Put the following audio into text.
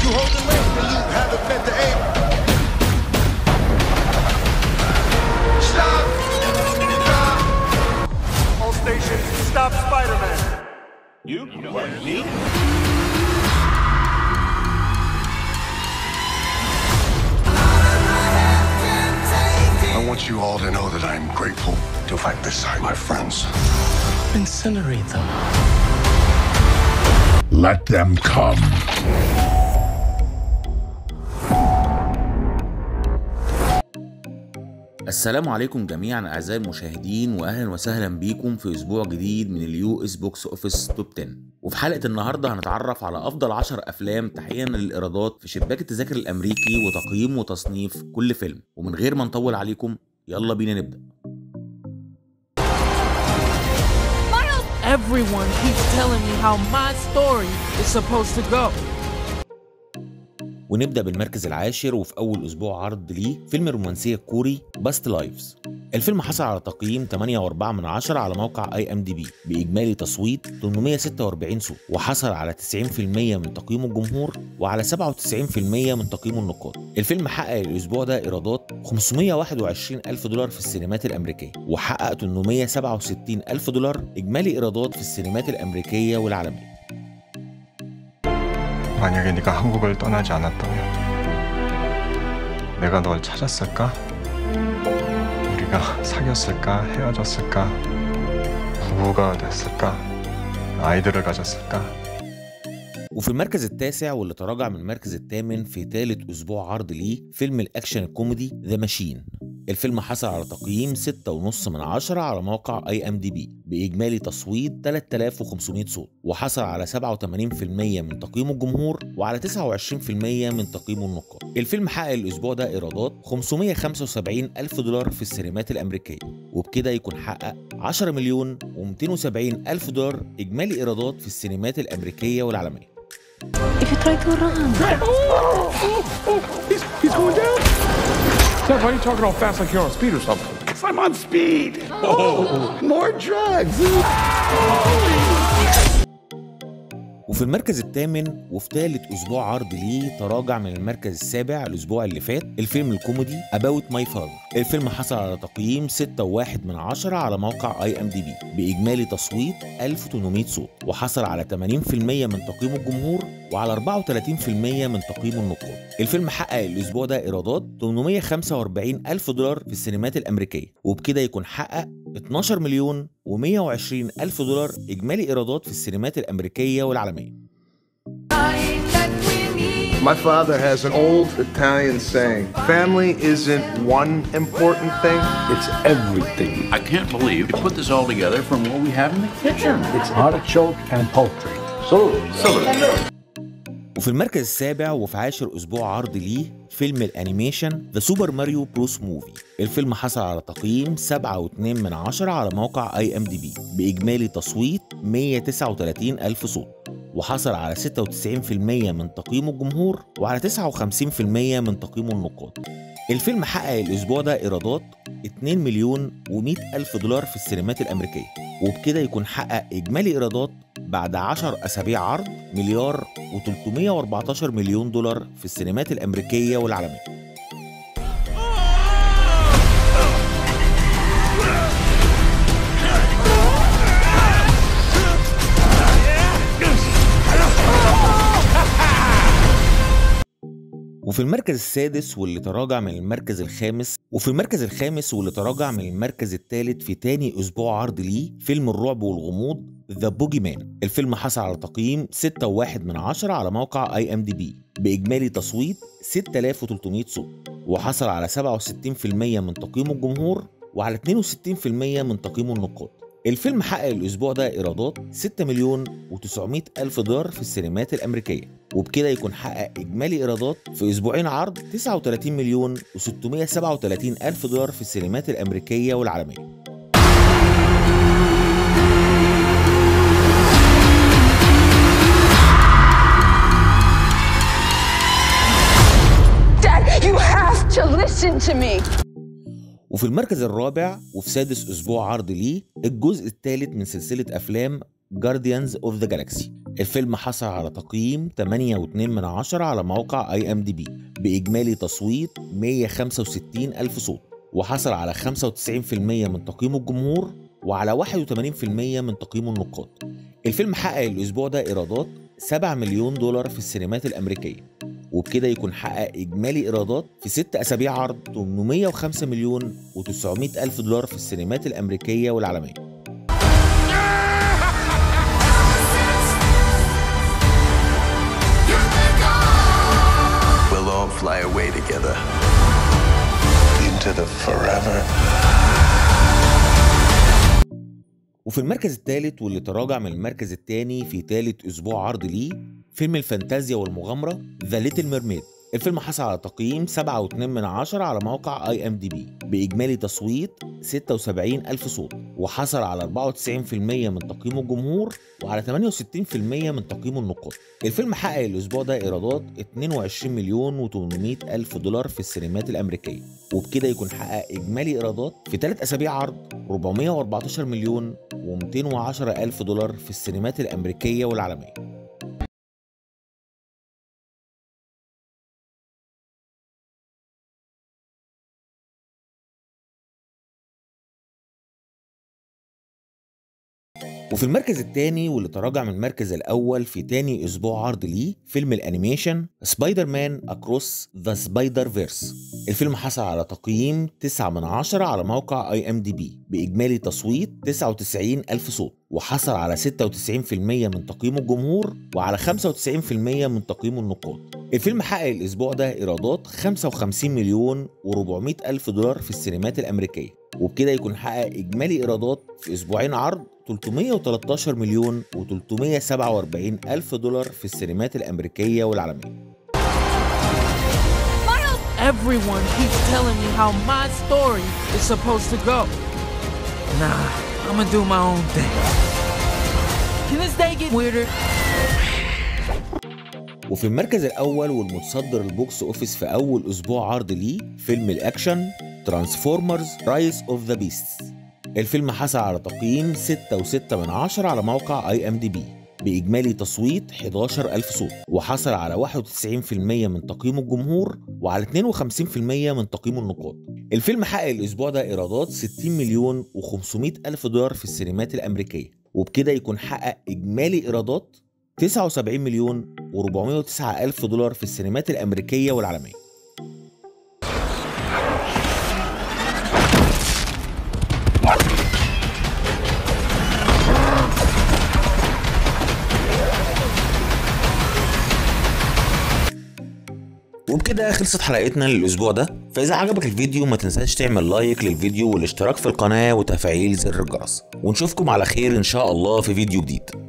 You holding late and you haven't met the aim. Stop! Stop! All stations, stop Spider-Man. You? What, me? I want you all to know that I'm grateful to fight beside my friends. Incinerate them. Let them come. السلام عليكم جميعا اعزائي المشاهدين واهلا وسهلا بيكم في اسبوع جديد من اليو اس بوكس اوفيس توب 10 وفي حلقه النهارده هنتعرف على افضل 10 افلام تحقيقا للايرادات في شباك التذاكر الامريكي وتقييم وتصنيف كل فيلم ومن غير ما نطول عليكم يلا بينا نبدا Everyone keeps telling me how my story is supposed to go. ونبدا بالمركز العاشر وفي اول اسبوع عرض ليه فيلم الرومانسيه الكوري باست لايفز الفيلم حصل على تقييم 8.4 من عشرة على موقع اي ام دي بي باجمالي تصويت 846 صوت وحصل على 90% من تقييم الجمهور وعلى 97% من تقييم النقاد الفيلم حقق الاسبوع ده ايرادات 521 الف دولار في السينمات الامريكيه وحقق 867 الف دولار اجمالي ايرادات في السينمات الامريكيه والعالميه 만약에 네가 한국을 떠나지 않았다면 내가 널 찾았을까? 우리가 사귀었을까? 헤어졌을까? 부부가 됐을까? 아이들을 가졌을까? وفي المركز التاسع واللي تراجع من المركز الثامن في ثالث اسبوع عرض ليه فيلم الاكشن الكوميدي ذا ماشين الفيلم حصل على تقييم 6.5 من عشرة على موقع اي ام دي بي باجمالي تصويت 3500 صوت وحصل على 87% من تقييم الجمهور وعلى 29% من تقييم النقاد الفيلم حقق الاسبوع ده ايرادات 575 الف دولار في السينمات الامريكيه وبكده يكون حقق 10 مليون و270 الف دولار اجمالي ايرادات في السينمات الامريكيه والعالميه If you try to run. He's, he's going down. Dad, why are you talking all fast like you're on speed or something? Because I'm on speed. Oh, more drugs. وفي المركز الثامن وفي ثالث اسبوع عرض ليه تراجع من المركز السابع الاسبوع اللي فات الفيلم الكوميدي About My Father الفيلم حصل على تقييم 6.1 من عشرة على موقع اي ام دي بي باجمالي تصويت 1800 صوت وحصل على 80% من تقييم الجمهور وعلى 34% من تقييم النقاد الفيلم حقق الاسبوع ده ايرادات 845 الف دولار في السينمات الامريكيه وبكده يكون حقق 12 مليون و120 الف دولار اجمالي ايرادات في السينمات الامريكيه والعالميه My father has an old Italian saying family isn't one important thing, It's everything. I can't believe you put this all together from what we have in the kitchen. It's artichoke and poultry. Salute. وفي المركز السابع وفي عاشر اسبوع عرض ليه فيلم الانيميشن ذا سوبر ماريو بروس موفي الفيلم حصل على تقييم 7.2 من عشرة على موقع اي ام دي بي باجمالي تصويت 139 الف صوت وحصل على 96% من تقييم الجمهور وعلى 59% من تقييم النقاد الفيلم حقق الاسبوع ده ايرادات 2 مليون و100 الف دولار في السينمات الامريكيه وبكده يكون حقق اجمالي ايرادات بعد 10 اسابيع عرض مليار و314 مليون دولار في السينمات الامريكيه والعالميه وفي المركز السادس واللي تراجع من المركز الخامس وفي المركز الخامس واللي تراجع من المركز الثالث في تاني اسبوع عرض ليه فيلم الرعب والغموض ذا بوجي مان الفيلم حصل على تقييم 6.1 من عشرة على موقع اي ام دي بي باجمالي تصويت 6300 صوت وحصل على 67% من تقييم الجمهور وعلى 62% من تقييم النقاد الفيلم حقق الاسبوع ده ايرادات 6 مليون و900 الف دولار في السينمات الامريكيه وبكده يكون حقق اجمالي ايرادات في اسبوعين عرض 39 مليون و637 الف دولار في السينمات الامريكيه والعالميه Dad, you have to listen to me. وفي المركز الرابع وفي سادس اسبوع عرض ليه الجزء الثالث من سلسله افلام جارديانز اوف ذا جالاكسي الفيلم حصل على تقييم 8.2 من عشرة على موقع اي ام دي بي بإجمالي تصويت 165 ألف صوت وحصل على 95% من تقييم الجمهور وعلى 81% من تقييم النقاد الفيلم حقق الأسبوع ده إيرادات 7 مليون دولار في السينمات الأمريكية وبكده يكون حقق إجمالي إيرادات في ست أسابيع عرض 805 مليون و900 ألف دولار في السينمات الأمريكية والعالمية We'll all fly away together. Into the forever. وفي المركز الثالث واللي تراجع من المركز الثاني في ثالث أسبوع عرض ليه فيلم الفانتازيا والمغامرة ذا ليتل ميرميد الفيلم حصل على تقييم 7.2 من عشرة على موقع اي ام دي بي بإجمالي تصويت 76 ألف صوت وحصل على 94% من تقييم الجمهور وعلى 68% من تقييم النقاد الفيلم حقق الأسبوع ده إيرادات 22 مليون و800 ألف دولار في السينمات الأمريكية وبكده يكون حقق إجمالي إيرادات في ثلاث أسابيع عرض 414 مليون و210 ألف دولار في السينمات الأمريكية والعالمية وفي المركز الثاني واللي تراجع من المركز الأول في تاني أسبوع عرض ليه فيلم الأنيميشن سبايدر مان أكروس ذا سبايدر فيرس الفيلم حصل على تقييم 9 من 10 على موقع اي ام دي بي بإجمالي تصويت 99 ألف صوت وحصل على 96% من تقييم الجمهور وعلى 95% من تقييم النقاد الفيلم حقق الأسبوع ده إيرادات 55 مليون و400 ألف دولار في السينمات الأمريكية وبكده يكون حقق إجمالي إيرادات في أسبوعين عرض 313 مليون و347 ألف دولار في السينمات الأمريكية والعالمية Everyone keeps telling me how my story is supposed to go. Nah, I'ma do my own thing. Can this day get weirder? وفي المركز الأول والمتصدر البوكس أوفيس في أول أسبوع عرض ليه فيلم الأكشن ترانسفورمرز رايز أوف ذا بيستس الفيلم حصل على تقييم 6.6 من عشرة على موقع اي ام دي بي بإجمالي تصويت 11 ألف صوت وحصل على 91% من تقييم الجمهور وعلى 52% من تقييم النقاد الفيلم حقق الأسبوع ده إيرادات 60 مليون و500 ألف دولار في السينمات الأمريكية وبكده يكون حقق إجمالي إيرادات 79 مليون و409 ألف دولار في السينمات الأمريكية والعالمية وبكده خلصت حلقتنا للأسبوع ده فإذا عجبك الفيديو ما تنساش تعمل لايك للفيديو والاشتراك في القناة وتفعيل زر الجرس ونشوفكم على خير إن شاء الله في فيديو جديد